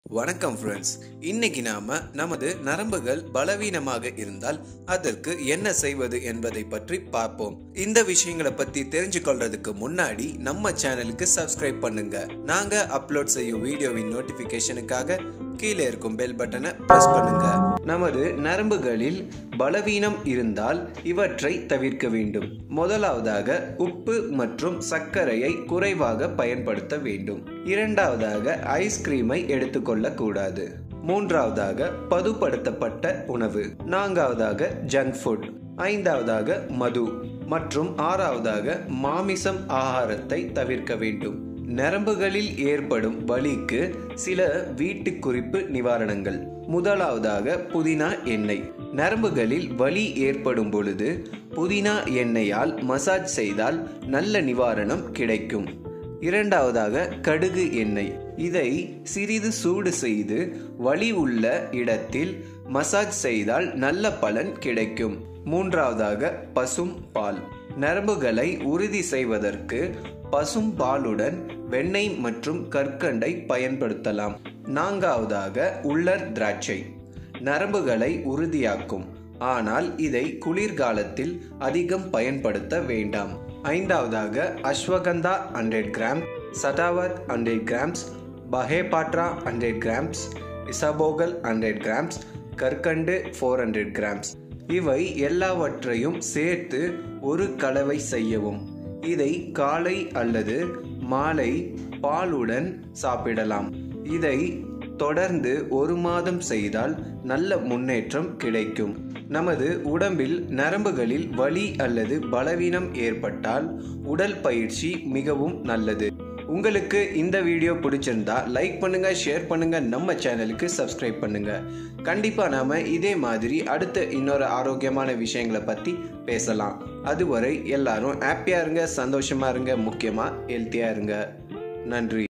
வணக்கம் ஃப்ரெண்ட்ஸ் இன்னைக்கு நாம நமது நரம்புகள் பலவீனமாக இருந்தால் அதற்கு என்ன செய்வது என்பதை பற்றி பார்ப்போம் இந்த விஷயங்களை பத்தி தெரிஞ்சு கொள்றதுக்கு முன்னாடி நம்ம சேனலுக்கு சப்ஸ்கிரைப் பண்ணுங்க நாங்க அப்லோட் செய்யும் வீடியோவின் நோட்டிபிகேஷனுக்காக கீழே இருக்கும் பெல் பட்டனை பிரஸ் பண்ணுங்க நமது நரம்புகளில் பலவீனம் இருந்தால் இவற்றை தவிர்க்க வேண்டும் முதலாவதாக உப்பு மற்றும் சர்க்கரையை குறைவாக பயன்படுத்த வேண்டும் இரண்டாவதாக ஐஸ்கிரீமை எடுத்துக்கொள்ளக்கூடாது மூன்றாவதாக பதுப்படுத்தப்பட்ட உணவு நான்காவதாக ஜங்க் ஃபுட் ஐந்தாவதாக மது மற்றும் ஆறாவதாக மாமிசம் ஆகாரத்தை தவிர்க்க வேண்டும் நரம்புகளில் ஏற்படும் வலிக்கு சில வீட்டு குறிப்பு நிவாரணங்கள் முதலாவதாக புதினா எண்ணெய் நரம்புகளில் வலி ஏற்படும் பொழுது புதினா எண்ணெயால் மசாஜ் செய்தால் நல்ல நிவாரணம் கிடைக்கும் இரண்டாவதாக கடுகு எண்ணெய் இதை சிறிது சூடு செய்து வலி உள்ள இடத்தில் மசாஜ் செய்தால் நல்ல பலன் கிடைக்கும் மூன்றாவதாக பசும் பால் நரம்புகளை உறுதி செய்வதற்கு பசும் பாலுடன் வெண்ணெய் மற்றும் கற்கண்டை பயன்படுத்தலாம் நான்காவதாக உள்ளர் திராட்சை நரம்புகளை உறுதியாக்கும் ஆனால் இதை குளிர்காலத்தில் அதிகம் பயன்படுத்த வேண்டாம் ஐந்தாவதாக அஸ்வகந்தா ஹண்ட்ரட் கிராம் சதாவத் ஹண்ட்ரட் கிராம்ஸ் பஹேபாட்ரா hundred grams Isabgol hundred grams கற்கண்டு ஃபோர் ஹண்ட்ரட் கிராம்ஸ் இவை எல்லாவற்றையும் சேர்த்து ஒரு கலவை செய்யவும் இதை காலை அல்லது மாலை பாலுடன் சாப்பிடலாம் இதை தொடர்ந்து ஒரு மாதம் செய்தால் நல்ல முன்னேற்றம் கிடைக்கும் நமது உடம்பில் நரம்புகளில் வலி அல்லது பலவீனம் ஏற்பட்டால் உடல் பயிற்சி மிகவும் நல்லது உங்களுக்கு இந்த வீடியோ பிடிச்சிருந்தா லைக் பண்ணுங்க ஷேர் பண்ணுங்க நம்ம சேனலுக்கு சப்ஸ்கிரைப் பண்ணுங்க கண்டிப்பா நாம இதே மாதிரி அடுத்த இன்னொரு ஆரோக்கியமான விஷயங்களை பத்தி பேசலாம் அதுவரை எல்லாரும் ஹாப்பியா இருங்க சந்தோஷமா இருங்க முக்கியமா ஹெல்த்தியா இருங்க நன்றி